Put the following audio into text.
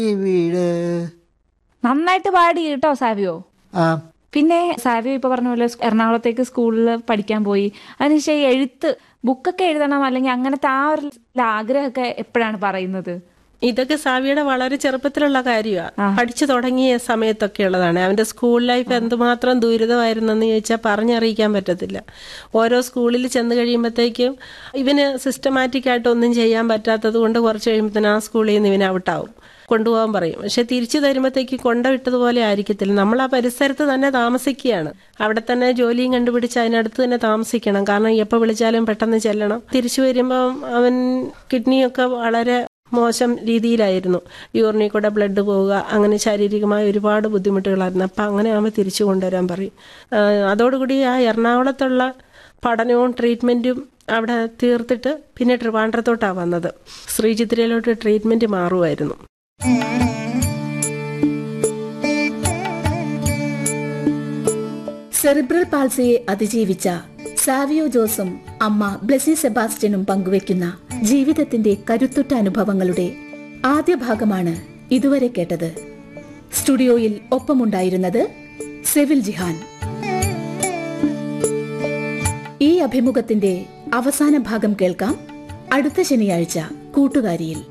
ഈ വീട് നന്നായിട്ട് പാടി കേട്ടോ സാവിയോ ആ പിന്നെ സാവിയോ ഇപ്പൊ പറഞ്ഞ പോലെ എറണാകുളത്തേക്ക് സ്കൂളിൽ പഠിക്കാൻ പോയി അതിനുശേഷം ഈ എഴുത്ത് ബുക്കൊക്കെ എഴുതണം അല്ലെങ്കിൽ അങ്ങനത്തെ ആ ഒരു ആഗ്രഹമൊക്കെ എപ്പോഴാണ് പറയുന്നത് ഇതൊക്കെ സാവിയുടെ വളരെ ചെറുപ്പത്തിലുള്ള കാര്യമാണ് പഠിച്ചു തുടങ്ങിയ സമയത്തൊക്കെ ഉള്ളതാണ് അവന്റെ സ്കൂൾ ലൈഫ് എന്തുമാത്രം ദുരിതമായിരുന്നെന്ന് ചോദിച്ചാൽ പറഞ്ഞറിയിക്കാൻ പറ്റത്തില്ല ഓരോ സ്കൂളിൽ ചെന്ന് കഴിയുമ്പോഴത്തേക്കും ഇവന് സിസ്റ്റമാറ്റിക് ആയിട്ട് ഒന്നും ചെയ്യാൻ പറ്റാത്തത് കൊണ്ട് കുറച്ച് കഴിയുമ്പോഴത്തേനും ആ സ്കൂളിൽ നിന്ന് ഇവന് ഔട്ടാവും കൊണ്ടുപോകാൻ പറയും പക്ഷെ തിരിച്ചു തരുമ്പോഴത്തേക്ക് കൊണ്ടുവിട്ടതുപോലെ ആയിരിക്കത്തില്ല നമ്മൾ ആ പരിസരത്ത് തന്നെ താമസിക്കുകയാണ് അവിടെ തന്നെ ജോലിയും കണ്ടുപിടിച്ച് അതിനടുത്ത് തന്നെ താമസിക്കണം കാരണം എപ്പോൾ വിളിച്ചാലും പെട്ടെന്ന് ചെല്ലണം തിരിച്ചു വരുമ്പം അവൻ കിഡ്നിയൊക്കെ വളരെ മോശം രീതിയിലായിരുന്നു യൂറിനിൽ കൂടെ ബ്ലഡ് പോവുക അങ്ങനെ ശാരീരികമായ ഒരുപാട് ബുദ്ധിമുട്ടുകളായിരുന്നു അപ്പം അങ്ങനെ ആകുമ്പോൾ തിരിച്ചു കൊണ്ടുവരാൻ പറയും ആ, അതോടുകൂടി ആ എറണാകുളത്തുള്ള പഠനവും ട്രീറ്റ്മെൻറ്റും അവിടെ തീർത്തിട്ട് പിന്നെ ട്രിവാൻഡ്രത്തോട്ടാണ് വന്നത് ശ്രീചിത്രയിലോട്ട് ട്രീറ്റ്മെൻറ്റ് മാറുമായിരുന്നു സെറിബ്രൽ പാൾസിയെ അതിജീവിച്ച സാവിയോ ജോസും അമ്മ ബ്ലെസി സെബാസ്റ്റ്യനും പങ്കുവെക്കുന്ന ജീവിതത്തിന്റെ കരുത്തുറ്റ അനുഭവങ്ങളുടെ ആദ്യ ഭാഗമാണ് ഇതുവരെ കേട്ടത് സ്റ്റുഡിയോയിൽ ഒപ്പമുണ്ടായിരുന്നത് സെവിൽ ജിഹാൻ ഈ അഭിമുഖത്തിന്റെ അവസാന ഭാഗം കേൾക്കാം അടുത്ത ശനിയാഴ്ച കൂട്ടുകാരിയിൽ